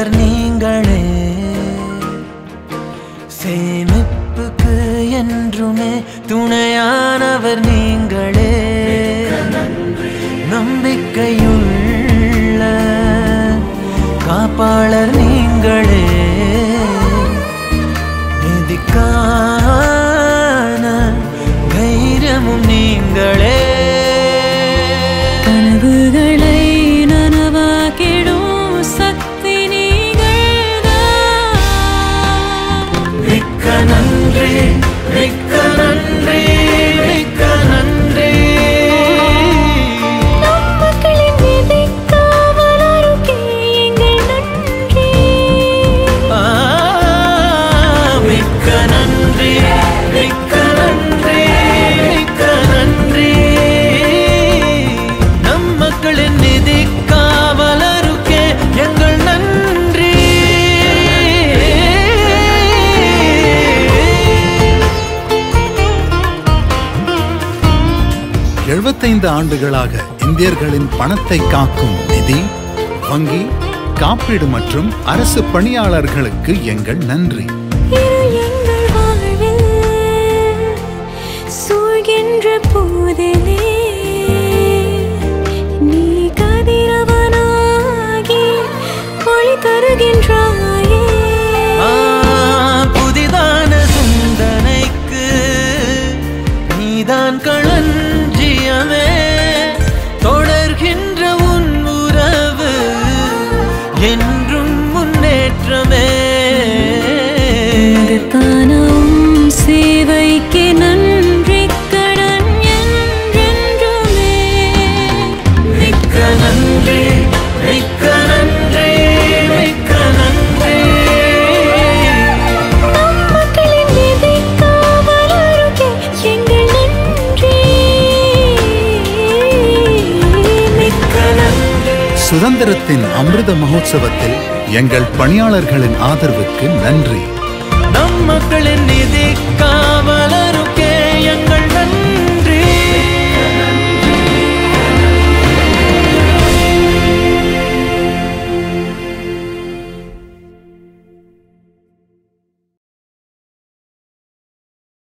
காப்பாளர் நீங்களே சேமிப்புக்கு என்றுமே துணையானவர் நீங்களே நம்பிக்கையுள்ள காப்பாளர் நீங்களே நிதிக்கான தைரியமும் நீங்களே கனவுகளை நனவாக்கிடும் சக்தி நீங்கள்தான். மிக்க நன்றி மிக்க நன்றி மிக்க நன்றி நம் மக்களின் நிதிக்காவலருக்கே எங்கள் நன்றி. ஆ, மிக்க நன்றி மிக்க நன்றி மிக்க நன்றி நம் மக்களின் நிதி காவலருக்கே எங்கள் நன்றி எழுபத்தைந்து ஆண்டுகளாக இந்தியர்களின் பணத்தை காக்கும் நிதி வங்கி காப்பீடு மற்றும் அரசு பணியாளர்களுக்கு எங்கள் நன்றி இருள் எங்கள் வாழ்வில் சூழ்கின்ற போதிலே நீ கதிரவனாகி ஒளி தருகின்றாயே ஆ, புதிதான சிந்தனைக்கு நீதான் களஞ்சியமே தொடர்கின்ற உன் உறவு என்றும் முன்னேற்றமே மகத்தானம் சேவைக்கு நன்றி கடன் என்றென்றுமே மிக்க நன்றி மிக்க நன்றி மிக்க நன்றி நம் மக்களின் நிதி காவலருக்கே எங்கள் நன்றி மிக்க நன்றி சுதந்திரத்தின் அமிர்த மகோத்சவத்தில் எங்கள் பணியாளர்களின் ஆதரவுக்கு நன்றி நம் மக்களின் நிதி காவலர்